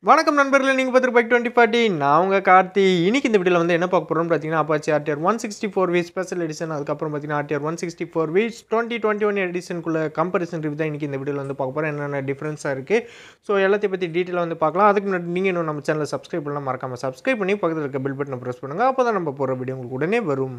வணக்கம் நண்பர்களே நீங்கள் பார்த்துட்டு பைக் டுவெண்ட்டி ஃபார்ட்டி நான் உங்கள் கார்த்தி இன்னைக்கு இந்த வீடியோவில் வந்து என்ன பார்க்க போகிறோம்னு பார்த்தீங்கன்னா Apache RTR one sixty four V special edition அதுக்கப்புறம் பார்த்தீங்கன்னா RTR one sixty four V twenty twenty one எடிஷனுக்குள்ள கம்பரிசன் ரிவ்யூ தான் இன்றைக்கி இந்த வீடியோவில் வந்து பார்க்க போகிறோம் என்னென்ன டிஃப்ரென்ஸாக இருக்குது ஸோ எல்லாத்தையும் பற்றி டீட்டெயிலாக வந்து பார்க்கலாம் அதுக்கு முன்னாடி நீங்கள் இன்னும் நம்ம சேனலை சப்ஸ்கிரைப் பண்ணலாம் மறக்காமல் சப்ஸ்கிரைப் பண்ணி பக்கத்தில் இருக்க பில் பட்டனை ப்ரெஸ் பண்ணுங்கள் அப்போ தான் நம்ம போகிற வீடியோ உங்களுக்கு உடனே வரும்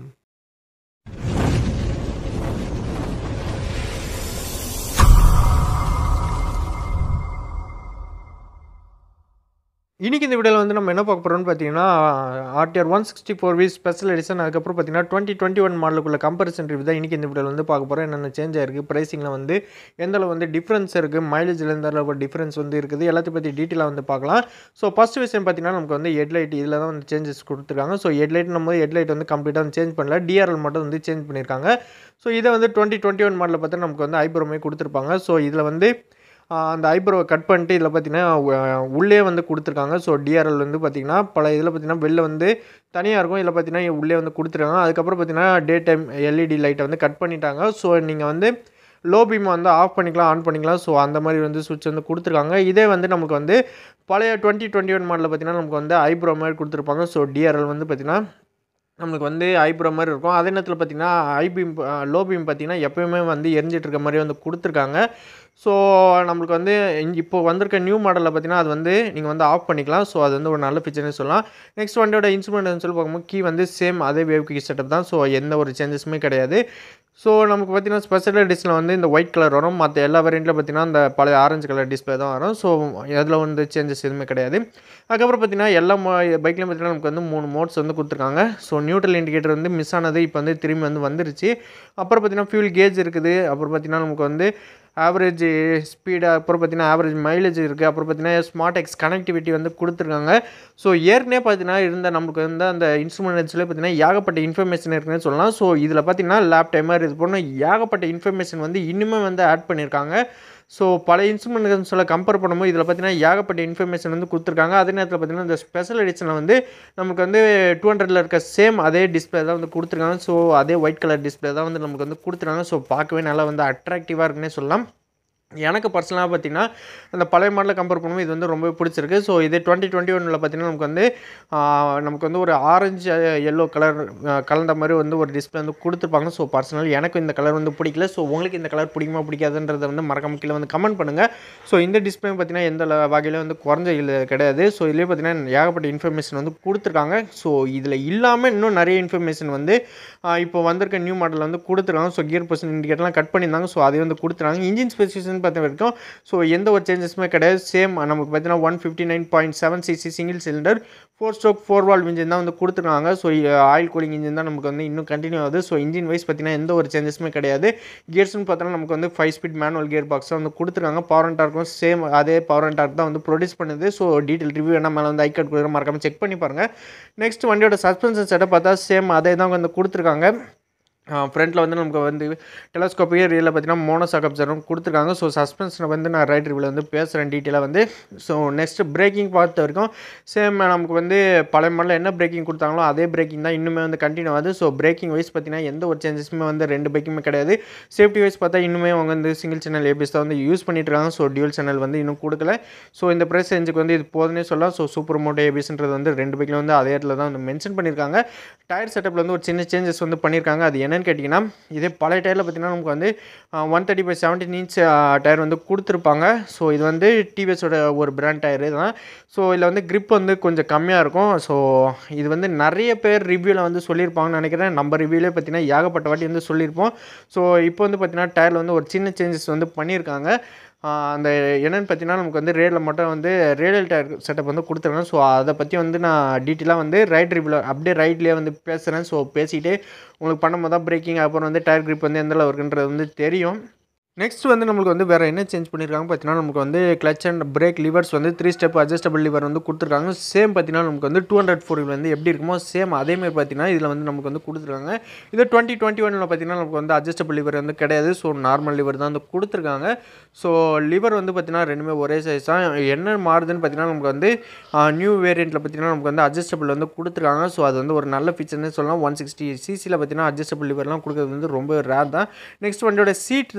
இன்றைக்கி இந்த வீடியோவில் வந்து நம்ம என்ன பார்க்க போகிறோம்னு பார்த்தீங்கன்னா RTR one sixty four V special edition அதுக்கப்புறம் பார்த்தீங்கன்னா டுவெண்ட்டி டுவெண்ட்டி ஒன் மாடலுக்குள்ள கம்பரிசன் ரிவ்யூ தான் இன்றைக்கி இந்த வீடியோவில் வந்து பார்க்க போகிறோம் என்னென்ன சேஞ்ச் ஆயிருக்கு ப்ரைஸிங்கில் வந்து எந்த அளவு வந்து டிஃப்ரென்ஸ் இருக்குது மைலேஜில் எந்த அளவு டிஃப்ரென்ஸ் வந்து இருக்குது எல்லாத்தையும் பற்றி டீட்டெயிலாக வந்து பார்க்கலாம் ஸோ ஃபஸ்ட் விஷயம் பார்த்தீங்கன்னா நமக்கு வந்து ஹெட்லைட் இதில் தான் வந்து சேஞ்சஸ் கொடுத்துருக்காங்க ஸோ ஹெட்லைட் நம்ம ஹெட்லைட் வந்து கம்ப்ளீட்டாக வந்து சேஞ்ச் பண்ணல டிஆர்எல் மட்டும் வந்து சேஞ்ச் பண்ணியிருக்காங்க ஸோ இதை வந்து டுவெண்ட்டி டுவெண்ட்டி ஒன் மாடலில் பார்த்தா நமக்கு வந்து ஐப்ரோமே கொடுத்துருப்பாங்க ஸோ இதில் வந்து அந்த ஐப்ரோவை கட் பண்ணிட்டு இதில் பார்த்தீங்கன்னா உள்ளே வந்து கொடுத்துருக்காங்க ஸோ டிஆர்எல் வந்து பார்த்திங்கன்னா பல இதில் பார்த்தீங்கன்னா வெளில வந்து தனியாக இருக்கும் இதில் பார்த்தீங்கன்னா உள்ளே வந்து கொடுத்துருக்காங்க அதுக்கப்புறம் பார்த்தீங்கன்னா டே டைம் எல்இடி லைட்டை வந்து கட் பண்ணிட்டாங்க ஸோ நீங்கள் வந்து லோ பீம் வந்து ஆஃப் பண்ணிக்கலாம் ஆன் பண்ணிக்கலாம் ஸோ அந்த மாதிரி வந்து சுவிட்ச் வந்து கொடுத்துருக்காங்க இதே வந்து நமக்கு வந்து பழைய டுவெண்ட்டி டுவெண்ட்டி ஒன் மாடலில் பார்த்தீங்கன்னா நமக்கு வந்து ஐப்ரோ மாதிரி கொடுத்துருப்பாங்க ஸோ டிஆர்எல் வந்து பார்த்திங்கன்னா நம்மளுக்கு வந்து ஐப்ரோ மாதிரி இருக்கும் அதே நேரத்தில் பார்த்திங்கன்னா ஐ பீம் லோ பீம் பார்த்திங்கன்னா எப்போயுமே வந்து எரிஞ்சிட்டு இருக்க மாதிரி வந்து கொடுத்துருக்காங்க ஸோ நம்மளுக்கு வந்து இங்கே இப்போ வந்திருக்க நியூ மாடலில் பார்த்தீங்கன்னா அது வந்து நீங்கள் வந்து ஆஃப் பண்ணிக்கலாம் ஸோ அது வந்து ஒரு நல்ல ஃபீச்சர்னு சொல்லலாம் நெக்ஸ்ட் வண்டியோட இன்ஸ்ட்ருமெண்ட் சொல்லி பார்க்கும்போது கீ வந்து சேம் அதே வேவ் கீ செட்டப் தான் ஸோ எந்த ஒரு சேஞ்சஸுமே கிடையாது ஸோ நமக்கு பார்த்தீங்கன்னா ஸ்பெஷல் எடிஷனில் வந்து இந்த ஒயிட் கலர் வரும் மற்ற எல்லா வேரியண்ட்டில் பார்த்தீங்கன்னா இந்த பழைய ஆரஞ்சு கலர் டிஸ்பிளே தான் வரும் ஸோ அதில் வந்து சேஞ்சஸ் எதுவுமே கிடையாது அதுக்கப்புறம் பார்த்தீங்கன்னா எல்லா பைக்லையும் பார்த்தீங்கன்னா நமக்கு வந்து மூணு மோட்ஸ் வந்து கொடுத்துருக்காங்க ஸோ நியூட்ரல் இண்டிகேட்டர் வந்து மிஸ் ஆனது இப்போ வந்து திரும்பி வந்து வந்துருச்சு அப்புறம் பார்த்தீங்கன்னா ஃபியூல் கேஜ் இருக்குது அப்புறம் பார்த்தீங்கன்னா நமக்கு வந்து ஆவரேஜ் ஸ்பீடு அப்புறம் பார்த்தீங்கன்னா ஆவரேஜ் மைலேஜ் இருக்குது அப்புறம் பார்த்தீங்கன்னா ஸ்மார்ட் எக்ஸ் கனெக்டிவிட்டி வந்து கொடுத்துருக்காங்க ஸோ ஏற்கனவே பார்த்தீங்கன்னா இருந்த நம்மளுக்கு வந்து அந்த இன்ஸ்ட்ருமெண்ட்ஸில் பார்த்தீங்கன்னா ஏகப்பட்ட இன்ஃபர்மேஷன் இருக்குன்னு சொல்லலாம் ஸோ இதில் பார்த்தீங்கன்னா லேப் டைமர் இது போன ஏகப்பட்ட இன்ஃபர்மேஷன் வந்து இன்னுமே வந்து ஆட் பண்ணியிருக்காங்க ஸோ பல இன்ஸ்ட்ருமெண்ட்ஸில் கம்பேர் பண்ணும்போது இதில் பார்த்தீங்கன்னா ஏகப்பட்ட இன்ஃபர்மேஷன் வந்து கொடுத்துருக்காங்க அதே நேரத்தில் பார்த்தீங்கன்னா இந்த ஸ்பெஷல் எடிஷனில் வந்து நமக்கு வந்து டூ ஹண்ட்ரடில் இருக்க சேம் அதே டிஸ்பிளே தான் வந்து கொடுத்துருக்காங்க ஸோ அதே ஒயிட் கலர் டிஸ்பிளே தான் வந்து நமக்கு வந்து கொடுத்துருக்காங்க ஸோ பார்க்கவே நல்லா வந்து அட்ராக்டிவாக இருக்குன்னே சொல்லலாம் எனக்கு பர்சனலாக பார்த்தீங்கன்னா அந்த பழைய மாடலில் கம்பேர் பண்ணும்போது இது வந்து ரொம்ப பிடிச்சிருக்கு ஸோ இதே டுவெண்ட்டி டுவெண்ட்டி ஒனில் பார்த்தீங்கன்னா நமக்கு வந்து நமக்கு வந்து ஒரு ஆரஞ்சு எல்லோ கலர் கலந்த மாதிரி வந்து ஒரு டிஸ்பிளே வந்து கொடுத்துருப்பாங்க ஸோ பர்சனல் எனக்கு இந்த கலர் வந்து பிடிக்கல ஸோ உங்களுக்கு இந்த கலர் பிடிக்குமா பிடிக்காதுன்றதை வந்து மறக்காம கீழே வந்து கமெண்ட் பண்ணுங்கள் ஸோ இந்த டிஸ்பிளே பார்த்தீங்கன்னா எந்த வகையிலும் வந்து குறைஞ்ச இல்லை கிடையாது ஸோ இதுலேயே பார்த்தீங்கன்னா ஏகப்பட்ட இன்ஃபர்மேஷன் வந்து கொடுத்துருக்காங்க ஸோ இதில் இல்லாமல் இன்னும் நிறைய இன்ஃபர்மேஷன் வந்து இப்போ வந்திருக்க நியூ மாடலில் வந்து கொடுத்துருக்காங்க ஸோ கியர் பர்சன் இண்டிகேட்டர்லாம் கட் பண்ணியிருந்தாங்க ஸோ அதை வந்து கொடுத்துருக்காங்க இன்ஜின் ஸ்பெசிஃபிகேஷன் பார்த்த வரைக்கும் ஸோ எந்த ஒரு சேஞ்சஸுமே கிடையாது சேம் நமக்கு பார்த்தீங்கன்னா one fifty nine point seven CC single cylinder four stroke four valve engine தான் வந்து கொடுத்துருக்காங்க ஸோ ஆயில் கூலிங் இன்ஜின் தான் நமக்கு வந்து இன்னும் கண்டினியூ ஆகுது ஸோ இன்ஜின் வைஸ் பார்த்தீங்கன்னா எந்த ஒரு சேஞ்சஸுமே கிடையாது கியர்ஸ்னு பார்த்தோன்னா நமக்கு வந்து five speed manual gear box தான் வந்து கொடுத்துருக்காங்க பவர் அண்ட் டார்க்கும் சேம் அதே பவர் அண்ட் டார்க் தான் வந்து ப்ரொடியூஸ் பண்ணுது ஸோ டீட்டெயில் ரிவ்யூ என்ன மேலே வந்து ஐக்கார்ட் கொடுக்குற மறக்காமல் செக் பண்ணி பாருங்கள் நெக்ஸ்ட் வண்டியோட சஸ்பென்ஷன் செட்டப் பார்த்தா சேம் அதே தான் வந்து கொடுத்துருக்காங்க ஃப்ரண்ட்டில் வந்து நமக்கு வந்து டெலஸ்கோப்பியே ரியலில் பார்த்தீங்கன்னா மோனோசாக் அப்சர்வம் கொடுத்துருக்காங்க ஸோ சஸ்பென்ஷனை வந்து நான் ரைட் ரிவ்யூவில் வந்து பேசுகிறேன் டீட்டெயிலாக வந்து ஸோ நெக்ஸ்ட்டு பிரேக்கிங் பார்த்த வரைக்கும் சேம் நமக்கு வந்து பழைய மாடலில் என்ன பிரேக்கிங் கொடுத்தாங்களோ அதே பிரேக்கிங் தான் இன்னுமே வந்து கண்டினியூ ஆகுது ஸோ பிரேக்கிங் வைஸ் பார்த்தீங்கன்னா எந்த ஒரு சேஞ்சஸுமே வந்து ரெண்டு பைக்குமே கிடையாது சேஃப்டி வைஸ் பார்த்தா இன்னுமே அவங்க வந்து சிங்கிள் சேனல் ஏபிஎஸ் தான் வந்து யூஸ் பண்ணிட்டு இருக்காங்க ஸோ டியூல் சேனல் வந்து இன்னும் கொடுக்கல ஸோ இந்த ப்ரைஸ் ரேஞ்சுக்கு வந்து இது போதுன்னே சொல்லலாம் ஸோ சூப்பர் மோட்டோ ஏபிஎஸ்ன்றது வந்து ரெண்டு பைக்கில் வந்து அதே இடத்துல தான் வந்து மென்ஷன் பண்ணியிருக்காங்க டயர் செட்டப்பில் வந்து ஒரு சின்ன சேஞ்சஸ் வந்து பண்ணியிருக்காங்க அது என்னென்னு கேட்டிங்கன்னா இதே பழைய டயரில் பார்த்தீங்கன்னா நமக்கு வந்து one thirty five seventeen inch tyre வந்து கொடுத்துருப்பாங்க ஸோ இது வந்து டிவிஎஸோட ஒரு பிராண்ட் டயரு தான் ஸோ இதில் வந்து க்ரிப் வந்து கொஞ்சம் கம்மியாக இருக்கும் ஸோ இது வந்து நிறைய பேர் ரிவ்யூவில் வந்து சொல்லியிருப்பாங்கன்னு நினைக்கிறேன் நம்ம ரிவ்யூலே பார்த்தீங்கன்னா ஏகப்பட்ட வாட்டி வந்து சொல்லியிருப்போம் ஸோ இப்போ வந்து பார்த்தீங்கன்னா டயரில் வந்து ஒரு சின்ன சேஞ்சஸ் வந்து பண்ணியிருக்காங்க அந்த என்னென்னு பார்த்தீங்கன்னா நமக்கு வந்து ரேடில் மட்டும் வந்து ரேடியல் டயர் செட்டப் வந்து கொடுத்துருங்க ஸோ அதை பற்றி வந்து நான் டீட்டெயிலாக வந்து ரைட் ரிவ்யூவில் அப்படியே ரைட்லேயே வந்து பேசுகிறேன் ஸோ பேசிக்கிட்டே உங்களுக்கு பண்ணும்போது தான் பிரேக்கிங் அப்புறம் வந்து டயர் கிரிப் வந்து எந்த அளவு இருக்குன்றது வந்து தெரியும் நெக்ஸ்ட் வந்து நம்மளுக்கு வந்து வேறு என்ன சேஞ்ச் பண்ணியிருக்காங்க பார்த்தீங்கன்னா நமக்கு வந்து கிளச் அண்ட் பிரேக் லிவர்ஸ் வந்து த்ரீ ஸ்டெப் அட்ஜஸ்டபிள் லிவர் வந்து கொடுத்துருக்காங்க சேம் பார்த்தீங்கன்னா நமக்கு வந்து டூ ஹண்ட்ரட் ஃபோர் வந்து எப்படி இருக்குமோ சேம் அதேமாதிரி பார்த்தீங்கன்னா இதில் வந்து நமக்கு வந்து கொடுத்துருக்காங்க இது டுவெண்ட்டி டுவெண்ட்டி ஒனில் பார்த்தீங்கன்னா நமக்கு வந்து அட்ஜஸ்டபிள் லிவர் வந்து கிடையாது ஸோ நார்மல் லிவர் தான் வந்து கொடுத்துருக்காங்க ஸோ லிவர் வந்து பார்த்தீங்கன்னா ரெண்டுமே ஒரே சைஸ் தான் என்ன மாறுதுன்னு பார்த்தீங்கன்னா நமக்கு வந்து நியூ வேரியண்ட்டில் பார்த்தீங்கன்னா நமக்கு வந்து அட்ஜஸ்டபிள் வந்து கொடுத்துருக்காங்க ஸோ அது வந்து ஒரு நல்ல ஃபீச்சர்னே சொல்லலாம் ஒன் சிக்ஸ்டி சிசியில் பார்த்தீங்கன்னா அட்ஜஸ்டபிள் லிவர்லாம் கொடுக்குறது வந்து ரொம்ப ரேர் தான் நெக்ஸ்ட் வண்டியோட சீட் தான் நமக்கு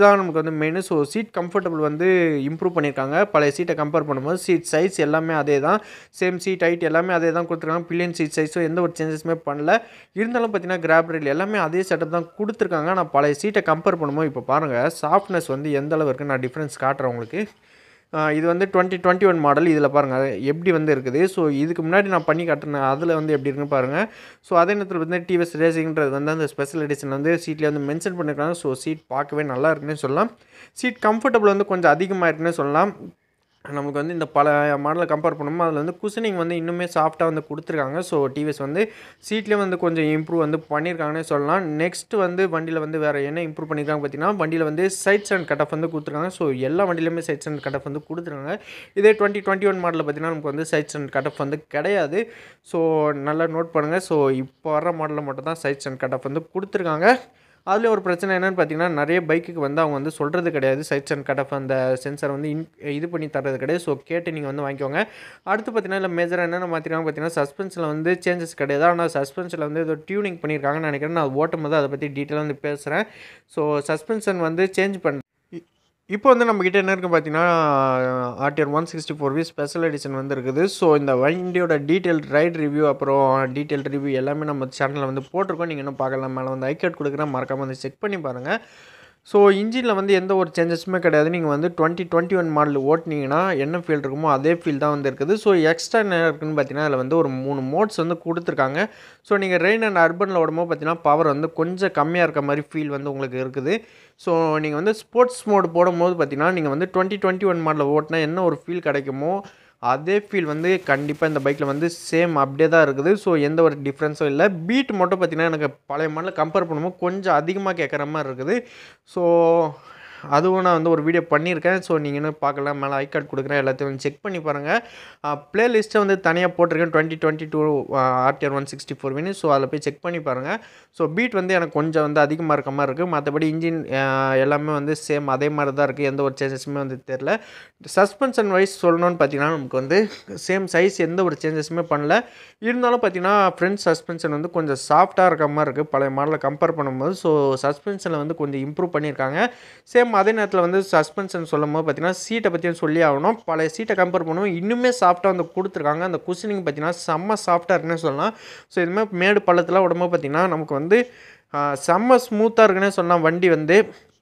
வந்து மெயின் ஸோ சீட் கம்ஃபர்டபுள் வந்து இம்ப்ரூவ் பண்ணியிருக்காங்க பழைய சீட்டை கம்பேர் பண்ணும்போது சீட் சைஸ் எல்லாமே அதே தான் சேம் சீட் ஹைட் எல்லாமே அதே தான் கொடுத்துருக்காங்க பில்லியன் சீட் சைஸும் எந்த ஒரு சேஞ்சஸுமே பண்ணல இருந்தாலும் பார்த்தீங்கன்னா கிராப் ரயில் எல்லாமே அதே செட்டப் தான் கொடுத்துருக்காங்க ஆனால் பழைய சீட்டை கம்பேர் பண்ணும்போது இப்போ பாருங்கள் சாஃப்ட்னஸ் வந்து எந்த அளவு இருக்குது நான் டிஃப்ரென்ஸ் காட்டுறேன் உங்களுக்கு ஆஹ் இது வந்து டுவெண்ட்டி டுவெண்ட்டி ஒன் மாடல் இதில் பாருங்கள் எப்படி வந்து இருக்குது ஸோ இதுக்கு முன்னாடி நான் பண்ணி காட்டினேன் அதில் வந்து எப்படி இருக்குன்னு பாருங்கள் ஸோ அதே நேரத்தில் வந்து டிவிஎஸ் ரேசிங்கிறது வந்து அந்த ஸ்பெஷல் எடிஷன் வந்து சீட்டில் வந்து மென்ஷன் பண்ணியிருக்காங்க ஸோ சீட் பார்க்கவே நல்லா இருக்குன்னு சொல்லலாம் சீட் கம்ஃபர்டபுள் வந்து கொஞ்சம் அதிகமாக இருக்குன்னு சொல்லலாம் நமக்கு வந்து இந்த பல மாடலை கம்பேர் பண்ணும்போது அதில் வந்து குஷனிங் வந்து இன்னுமே சாஃப்டாக வந்து கொடுத்துருக்காங்க ஸோ டிவிஎஸ் வந்து சீட்லேயே வந்து கொஞ்சம் இம்ப்ரூவ் வந்து பண்ணியிருக்காங்கன்னே சொல்லலாம் நெக்ஸ்ட் வந்து வண்டியில் வந்து வேறு என்ன இம்ப்ரூவ் பண்ணியிருக்காங்க பார்த்தீங்கன்னா வண்டியில் வந்து சைட்ஸ் அண்ட் கட் ஆஃப் வந்து கொடுத்துருக்காங்க ஸோ எல்லா வண்டியிலுமே சைட்ஸ் அண்ட் கட் ஆஃப் வந்து கொடுத்துருக்காங்க இதே டுவெண்ட்டி டுவெண்ட்டி ஒன் மாடலில் பார்த்தீங்கன்னா நமக்கு வந்து சைட்ஸ் அண்ட் கட் ஆஃப் வந்து கிடையாது ஸோ நல்லா நோட் பண்ணுங்கள் ஸோ இப்போ வர மாடலில் மட்டும் தான் சைட்ஸ் அண்ட் கட் ஆஃப் வந்து கொடுத்துருக்காங்க அதில் ஒரு பிரச்சனை என்னென்னு பார்த்தீங்கன்னா நிறைய பைக்குக்கு வந்து அவங்க வந்து சொல்கிறது கிடையாது சைட்ஸ் அண்ட் கட் ஆஃப் அந்த சென்சார் வந்து இன் இது பண்ணி தர்றது கிடையாது ஸோ கேட்டு நீங்கள் வந்து வாங்கிக்கோங்க அடுத்து பார்த்தீங்கன்னா இல்லை மேஜராக என்னென்ன மாற்றிருக்காங்க பார்த்தீங்கன்னா சஸ்பென்ஷனில் வந்து சேஞ்சஸ் கிடையாது ஆனால் சஸ்பென்ஷனில் வந்து ஏதோ டியூனிங் பண்ணியிருக்காங்கன்னு நினைக்கிறேன் நான் ஓட்டும் போது அதை பற்றி டீட்டெயிலாக வந்து பேசுகிறேன் ஸோ சஸ்பென்ஷன் வந்து சேஞ்ச் பண்ண இப்போ வந்து நம்மக்கிட்ட என்ன இருக்குது பார்த்தீங்கன்னா RTR one sixty four V special edition வந்து இருக்குது ஸோ இந்த வண்டியோட டீட்டெயில் ரைட் ரிவ்யூ அப்புறம் டீட்டெயில் ரிவ்யூ எல்லாமே நம்ம சேனலில் வந்து போட்டிருக்கோம் நீங்கள் இன்னும் பார்க்கலாம் மேலே வந்து ஐகார்ட் கொடுக்குறேன் மறக்காமல் வந்து செக் பண்ணி பாருங்கள் ஸோ இன்ஜினில் வந்து எந்த ஒரு சேஞ்சஸுமே கிடையாது நீங்கள் வந்து டுவெண்ட்டி டுவெண்ட்டி ஒன் மாடல் ஓட்டினீங்கன்னா என்ன ஃபீல் இருக்குமோ அதே ஃபீல் தான் வந்து இருக்குது ஸோ எக்ஸ்ட்ரா என்ன இருக்குன்னு பார்த்தீங்கன்னா அதில் வந்து ஒரு மூணு மோட்ஸ் வந்து கொடுத்துருக்காங்க ஸோ நீங்கள் ரெயின் அண்ட் அர்பனில் ஓடும்போது பார்த்தீங்கன்னா பவர் வந்து கொஞ்சம் கம்மியாக இருக்க மாதிரி ஃபீல் வந்து உங்களுக்கு இருக்குது ஸோ நீங்கள் வந்து ஸ்போர்ட்ஸ் மோட் போடும்போது பார்த்தீங்கன்னா நீங்கள் வந்து டுவெண்ட்டி டுவெண்ட்டி ஒன் மாடலில் ஓட்டினா என்ன ஒரு ஃபீல் கிடைக்குமோ அதே ஃபீல் வந்து கண்டிப்பாக இந்த பைக்கில் வந்து சேம் அப்படியே தான் இருக்குது ஸோ எந்த ஒரு டிஃப்ரென்ஸும் இல்லை பீட் மட்டும் பார்த்திங்கன்னா எனக்கு பழைய மாடலில் கம்பேர் பண்ணும்போது கொஞ்சம் அதிகமாக கேட்குற மாதிரி இருக்குது ஸோ அதுவும் நான் வந்து ஒரு வீடியோ பண்ணியிருக்கேன் ஸோ நீங்கள் இன்னும் பார்க்கலாம் மேலே ஐ கார்டு கொடுக்குறேன் எல்லாத்தையும் வந்து செக் பண்ணி பாருங்கள் ப்ளேலிஸ்ட்டை வந்து தனியாக போட்டிருக்கேன் twenty twenty two RTR one sixty four வினு ஸோ அதில் போய் செக் பண்ணி பாருங்கள் ஸோ பீட் வந்து எனக்கு கொஞ்சம் வந்து அதிகமாக இருக்க மாதிரி இருக்குது மற்றபடி இன்ஜின் எல்லாமே வந்து சேம் அதே மாதிரி தான் இருக்குது எந்த ஒரு சேஞ்சஸுமே வந்து தெரில சஸ்பென்ஷன் வைஸ் சொல்லணும்னு பார்த்தீங்கன்னா நமக்கு வந்து சேம் சைஸ் எந்த ஒரு சேஞ்சஸுமே பண்ணல இருந்தாலும் பார்த்தீங்கன்னா ஃப்ரண்ட் சஸ்பென்ஷன் வந்து கொஞ்சம் சாஃப்டாக இருக்க மாதிரி இருக்குது பழைய மாடலை கம்பேர் பண்ணும்போது ஸோ சஸ்பென்ஷனில் வந்து கொஞ்சம் இம்ப்ரூவ் பண்ணியிருக்காங்க சேம் அதே நேரத்தில் வந்து சஸ்பென்ஷன் சொல்லும் போது பார்த்தீங்கன்னா சீட்டை பற்றியும் சொல்லி ஆகணும் பழைய சீட்டை கம்பேர் பண்ணுவோம் இன்னுமே சாஃப்டாக வந்து கொடுத்துருக்காங்க அந்த குஷனிங் பார்த்தீங்கன்னா செம்ம சாஃப்டாக இருக்குன்னு சொல்லலாம் ஸோ இதுமாதிரி மேடு பள்ளத்தில் உடம்பு பார்த்தீங்கன்னா நமக்கு வந்து செம்ம ஸ்மூத்தாக இருக்குன்னே சொல்லலாம் வண்டி வந்து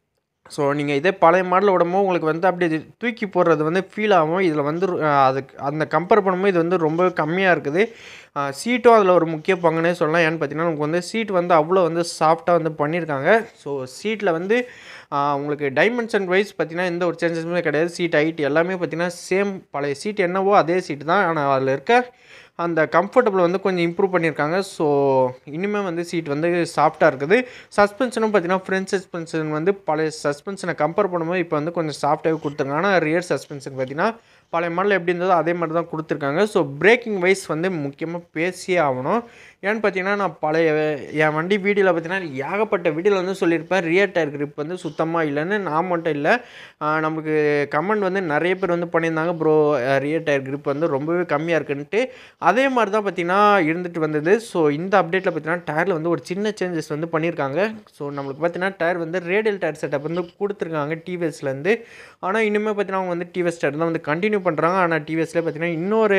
ஸோ நீங்கள் இதே பழைய மாடல் விடும்போது உங்களுக்கு வந்து அப்படியே தூக்கி போடுறது வந்து ஃபீல் ஆகும் இதில் வந்து அதுக்கு அந்த கம்பேர் பண்ணும்போது இது வந்து ரொம்ப கம்மியாக இருக்குது சீட்டும் அதில் ஒரு முக்கிய பங்குனே சொல்லலாம் ஏன்னு பார்த்தீங்கன்னா நமக்கு வந்து சீட் வந்து அவ்வளோ வந்து சாஃப்டாக வந்து பண்ணியிருக்காங்க ஸோ சீட்டில் வந்து உங்களுக்கு டைமென்ஷன் வைஸ் பார்த்தீங்கன்னா எந்த ஒரு சேஞ்சஸுமே கிடையாது சீட் ஹைட் எல்லாமே பார்த்தீங்கன்னா சேம் பழைய சீட் என்னவோ அதே சீட்டு தான் ஆனால் அதில் இருக்க அந்த கம்ஃபர்டபுள் வந்து கொஞ்சம் இம்ப்ரூவ் பண்ணியிருக்காங்க ஸோ இனிமேல் வந்து சீட் வந்து சாஃப்டாக இருக்குது சஸ்பென்ஷனும் பார்த்தீங்கன்னா ஃப்ரண்ட் சஸ்பென்ஷன் வந்து பழைய சஸ்பென்ஷனை கம்பேர் பண்ணும்போது இப்போ வந்து கொஞ்சம் சாஃப்டாகவே கொடுத்துருக்காங்க ஆனால் ரியர் சஸ்பென்ஷன் பார்த்தீங்கன்னா பழைய மாடல் எப்படி இருந்ததோ அதே மாதிரி தான் கொடுத்துருக்காங்க ஸோ பிரேக்கிங் வைஸ் வந்து முக்கியமாக பேசியே ஆகணும் ஏன்னு பார்த்தீங்கன்னா நான் பழைய என் வண்டி வீடியோவில் பார்த்தீங்கன்னா ஏகப்பட்ட வீடியோவில் வந்து சொல்லியிருப்பேன் ரியர் டயர் grip வந்து சுத்தமாக இல்லைன்னு நான் மட்டும் இல்லை நமக்கு கமெண்ட் வந்து நிறைய பேர் வந்து பண்ணியிருந்தாங்க ப்ரோ ரியர் டயர் grip வந்து ரொம்பவே கம்மியாக இருக்குன்ட்டு அதே மாதிரி தான் பார்த்தீங்கன்னா இருந்துட்டு வந்தது ஸோ இந்த அப்டேட்டில் பார்த்தீங்கன்னா டயரில் வந்து ஒரு சின்ன சேஞ்சஸ் வந்து பண்ணியிருக்காங்க ஸோ நம்மளுக்கு பார்த்தீங்கன்னா டயர் வந்து ரேடியல் டயர் செட்டப் வந்து கொடுத்துருக்காங்க டிவிஎஸ்லேருந்து ஆனால் இனிமேல் பார்த்தீங்கன்னா அவங்க வந்து டிவிஎஸ் டயர் தான் வந்து கண்டினியூ பண்ணுறாங்க ஆனால் டிவிஎஸ்லேயே பார்த்தீங்கன்னா இன்னொரு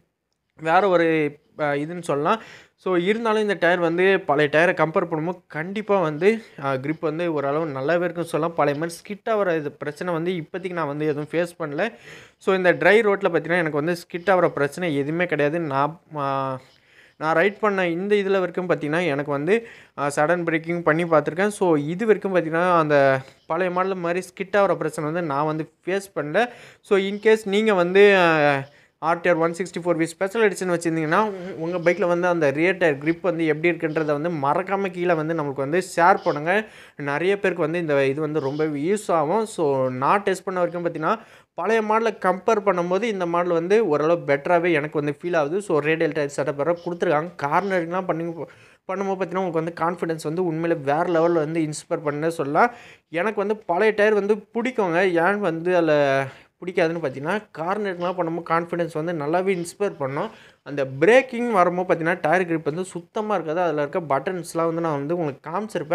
வேறு ஒரு அஹ், இதுன்னு சொல்லலாம் ஸோ இருந்தாலும் இந்த டயர் வந்து பழைய டயரை கம்பேர் பண்ணும்போது கண்டிப்பாக வந்து grip வந்து ஓரளவு நல்லாவே இருக்குன்னு சொல்லலாம் பழைய மாதிரி ஸ்கிட் ஆகிற இது பிரச்சனை வந்து இப்போதைக்கு நான் வந்து எதுவும் ஃபேஸ் பண்ணல ஸோ இந்த ட்ரை ரோட்டில் பார்த்தீங்கன்னா எனக்கு வந்து ஸ்கிட் ஆகிற பிரச்சனை எதுவுமே கிடையாது நான் ஆஹ், நான் ரைட் பண்ண இந்த இதில் வரைக்கும் பார்த்தீங்கன்னா எனக்கு வந்து சடன் பிரேக்கிங் பண்ணி பார்த்துருக்கேன் ஸோ இது வரைக்கும் பார்த்தீங்கன்னா அந்த பழைய மாடல் மாதிரி ஸ்கிட் ஆகிற பிரச்சனை வந்து நான் வந்து ஃபேஸ் பண்ணல ஸோ இன்கேஸ் நீங்கள் வந்து RTR one sixty four V special edition வச்சுருந்தீங்கன்னா உங்கள் பைக்கில் வந்து அந்த ரியர் டயர் grip வந்து எப்படி இருக்குன்றதை வந்து மறக்காமல் கீழே வந்து நமக்கு வந்து ஷேர் பண்ணுங்கள் நிறைய பேருக்கு வந்து இந்த இது வந்து ரொம்ப யூஸ் ஆகும் ஸோ நான் டெஸ்ட் பண்ண வரைக்கும் பார்த்தீங்கன்னா பழைய மாடலை கம்பேர் பண்ணும்போது இந்த மாடல் வந்து ஓரளவு பெட்டராகவே எனக்கு வந்து ஃபீல் ஆகுது ஸோ ரேடியல் டயர் செட்டப் வேறு கொடுத்துருக்காங்க கார்னரிங்லாம் பண்ணி பண்ணும்போது பார்த்தீங்கன்னா உங்களுக்கு வந்து கான்ஃபிடன்ஸ் வந்து உண்மையிலே வேறு லெவலில் வந்து இன்ஸ்பயர் பண்ண சொல்லலாம் எனக்கு வந்து பழைய டயர் வந்து பிடிக்குங்க ஏன் வந்து அதில் பிடிக்காதுன்னு பார்த்தீங்கன்னா கார்னருக்குலாம் பண்ணும்போது கான்ஃபிடன்ஸ் வந்து நல்லாவே இன்ஸ்பயர் பண்ணோம் அந்த பிரேக்கிங் வரும்போது பார்த்தீங்கன்னா டயர் grip வந்து சுத்தமாக இருக்காது அதில் இருக்க பட்டன்ஸ்லாம் வந்து நான் வந்து உங்களுக்கு காமிச்சிருப்பேன்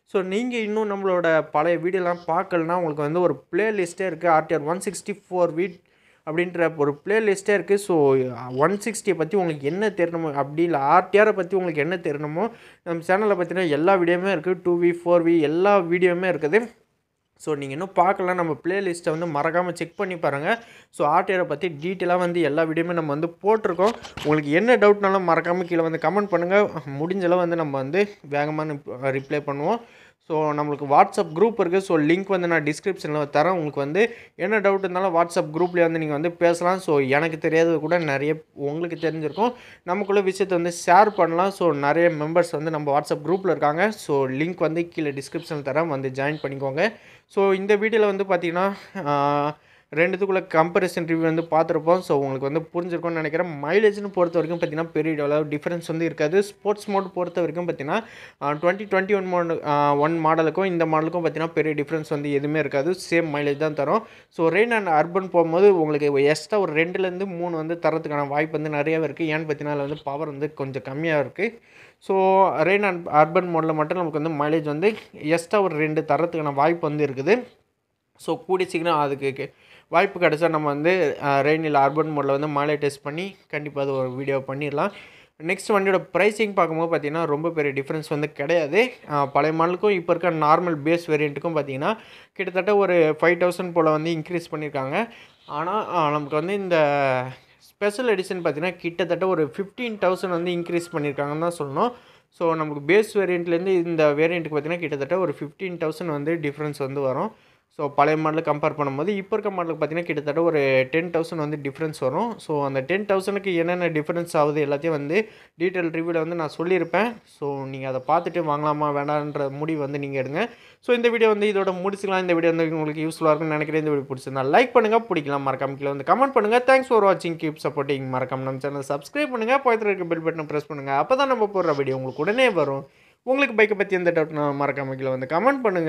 ஸோ நீங்கள் இன்னும் நம்மளோட பழைய வீடியோலாம் பார்க்கலனா உங்களுக்கு வந்து ஒரு பிளேலிஸ்ட்டே இருக்குது ஆர்டிஆர் ஒன் சிக்ஸ்டி ஃபோர் வீட் அப்படின்ற ஒரு பிளேலிஸ்ட்டே இருக்குது ஸோ ஒன் சிக்ஸ்டியை பற்றி உங்களுக்கு என்ன தெரியணுமோ அப்படி இல்லை ஆர்டிஆரை பற்றி உங்களுக்கு என்ன தெரியணுமோ நம்ம சேனலில் பார்த்தீங்கன்னா எல்லா வீடியோவுமே இருக்குது டூ வி ஃபோர் வி எல்லா வீடியோவுமே இருக்குது ஸோ நீங்கள் இன்னும் பார்க்கல நம்ம பிளேலிஸ்ட்டை வந்து மறக்காமல் செக் பண்ணி பாருங்கள் ஸோ ஆர்டிஆரை பற்றி டீட்டெயிலாக வந்து எல்லா வீடியோவுமே நம்ம வந்து போட்டிருக்கோம் உங்களுக்கு என்ன டவுட்னாலும் மறக்காமல் கீழே வந்து கமெண்ட் பண்ணுங்கள் முடிஞ்சளவு வந்து நம்ம வந்து வேகமாக ரிப்ளை பண்ணுவோம் ஸோ நம்மளுக்கு வாட்ஸ்அப் குரூப் இருக்குது ஸோ லிங்க் வந்து நான் டிஸ்கிரிப்ஷனில் தரேன் உங்களுக்கு வந்து என்ன டவுட் இருந்தாலும் வாட்ஸ்அப் குரூப்லேயே வந்து நீங்கள் வந்து பேசலாம் ஸோ எனக்கு தெரியாதது கூட நிறைய உங்களுக்கு தெரிஞ்சிருக்கும் நமக்குள்ள விஷயத்தை வந்து ஷேர் பண்ணலாம் ஸோ நிறைய மெம்பர்ஸ் வந்து நம்ம வாட்ஸ்அப் குரூப்பில் இருக்காங்க ஸோ லிங்க் வந்து கீழே டிஸ்கிரிப்ஷனில் தரேன் வந்து ஜாயின் பண்ணிக்கோங்க ஸோ இந்த வீடியோவில் வந்து பார்த்தீங்கன்னா ரெண்டுத்துக்குள்ளே கம்பேரிசன் ரிவ்யூ வந்து பார்த்துருப்போம் ஸோ உங்களுக்கு வந்து புரிஞ்சிருக்கும்னு நினைக்கிறேன் மைலேஜ்னு பொறுத்த வரைக்கும் பார்த்தீங்கன்னா பெரிய அளவு டிஃப்ரென்ஸ் வந்து இருக்காது ஸ்போர்ட்ஸ் மோட் பொறுத்த வரைக்கும் பார்த்தீங்கன்னா twenty twenty one mode one மாடலுக்கும் இந்த மாடலுக்கும் பார்த்தீங்கன்னா பெரிய டிஃப்ரென்ஸ் வந்து எதுவுமே இருக்காது சேம் மைலேஜ் தான் தரும் ஸோ ரெயின் அண்ட் அர்பன் போகும்போது உங்களுக்கு எக்ஸ்ட்ரா ஒரு ரெண்டுலேருந்து மூணு வந்து தரத்துக்கான வாய்ப்பு வந்து நிறையவே இருக்குது ஏன்னு பார்த்தீங்கன்னா அதில் வந்து பவர் வந்து கொஞ்சம் கம்மியாக இருக்குது ஸோ ரெயின் அண்ட் அர்பன் மோடில் மட்டும் நமக்கு வந்து மைலேஜ் வந்து எக்ஸ்ட்ரா ஒரு ரெண்டு தரத்துக்கான வாய்ப்பு வந்து இருக்குது ஸோ கூடிய சீக்கிரம் அதுக்கு வாய்ப்பு கிடச்சா நம்ம வந்து ரெயின் இல்லை அர்பன் மோடில் வந்து மழை டெஸ்ட் பண்ணி கண்டிப்பாக அது ஒரு வீடியோ பண்ணிடலாம் நெக்ஸ்ட் வண்டியோட ப்ரைஸிங் பார்க்கும்போது பார்த்தீங்கன்னா ரொம்ப பெரிய டிஃப்ரென்ஸ் வந்து கிடையாது பழைய மாடலுக்கும் இப்போ இருக்க நார்மல் பேஸ் வேரியண்ட்டுக்கும் பார்த்தீங்கன்னா கிட்டத்தட்ட ஒரு ஃபைவ் தௌசண்ட் போல் வந்து இன்க்ரீஸ் பண்ணியிருக்காங்க ஆனால் நமக்கு வந்து இந்த ஸ்பெஷல் எடிஷன் பார்த்தீங்கன்னா கிட்டத்தட்ட ஒரு ஃபிஃப்டீன் தௌசண்ட் வந்து இன்க்ரீஸ் பண்ணியிருக்காங்கன்னு தான் சொல்லணும் ஸோ நமக்கு பேஸ் வேரியண்ட்லேருந்து இந்த வேரியண்ட்டுக்கு பார்த்தீங்கன்னா கிட்டத்தட்ட ஒரு ஃபிஃப்டீன் தௌசண்ட் வந்து டிஃப்ரென்ஸ் வந்து வரும் ஸோ பழைய மாடலுக்கு கம்பேர் பண்ணும்போது இப்போ இருக்க மாடலுக்கு பார்த்தீங்கன்னா கிட்டத்தட்ட ஒரு டென் தௌசண்ட் வந்து டிஃப்ரென்ஸ் வரும் ஸோ அந்த டென் தௌசண்ட்க்கு என்னென்ன டிஃப்ரென்ஸ் ஆகுது எல்லாத்தையும் வந்து டீட்டெயில் ரிவ்யூவில் வந்து நான் சொல்லியிருப்பேன் ஸோ நீங்கள் அதை பார்த்துட்டு வாங்கலாமா வேண்டான்ற முடிவு வந்து நீங்கள் எடுங்க ஸோ இந்த வீடியோ வந்து இதோட முடிச்சுக்கலாம் இந்த வீடியோ வந்து உங்களுக்கு யூஸ்ஃபுல்லாக இருக்கும்னு நினைக்கிறேன் இந்த வீடியோ பிடிச்சிருந்தா லைக் பண்ணுங்கள் பிடிக்கலாம் மறக்காம கீழே வந்து கமெண்ட் பண்ணுங்கள் தேங்க்ஸ் ஃபார் வாட்சிங் கீப் சப்போர்ட்டிங் மறக்காம நம்ம சேனல் சப்ஸ்கிரைப் பண்ணுங்கள் பக்கத்தில் இருக்க பெல் பட்டனை ப்ரெஸ் பண்ணுங்கள் அப்போ தான் நம்ம போடுற வீடியோ உங்களுக்கு உடனே வரும் உங்களுக்கு பைக்கை பற்றி எந்த டவுட்னா மறக்காம கீழே வந்து கமெண்ட் பண்ணுங்கள்